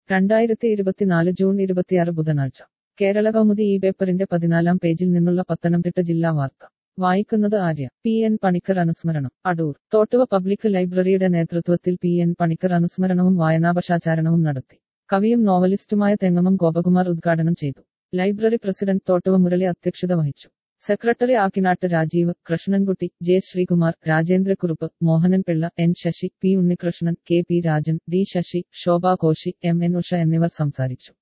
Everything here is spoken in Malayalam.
രണ്ടായിരത്തി ഇരുപത്തിനാല് ജൂൺ ഇരുപത്തിയാറ് ബുധനാഴ്ച കേരള കൗമുദി ഈ പേപ്പറിന്റെ പതിനാലാം പേജിൽ നിന്നുള്ള പത്തനംതിട്ട ജില്ലാ വാർത്ത വായിക്കുന്നത് ആര്യ പി എൻ പണിക്കർ അനുസ്മരണം അടൂർ തോട്ടുവ പബ്ലിക് ലൈബ്രറിയുടെ നേതൃത്വത്തിൽ പി എൻ പണിക്കർ അനുസ്മരണവും വായനാപക്ഷാചാരണവും നടത്തി കവിയും നോവലിസ്റ്റുമായ തെങ്ങമം ഗോപകുമാർ ഉദ്ഘാടനം ചെയ്തു ലൈബ്രറി പ്രസിഡന്റ് തോട്ടുവ മുരളി അധ്യക്ഷത വഹിച്ചു secretary Akkinattu Rajeev Krishnankutty J Sreekumar Rajendrakurup Mohanan Pillai N Sasi P Unnikrishnan K P Rajan D Sasi Shobha Koshy M N Usha എന്നിവർ സംസാരിച്ചു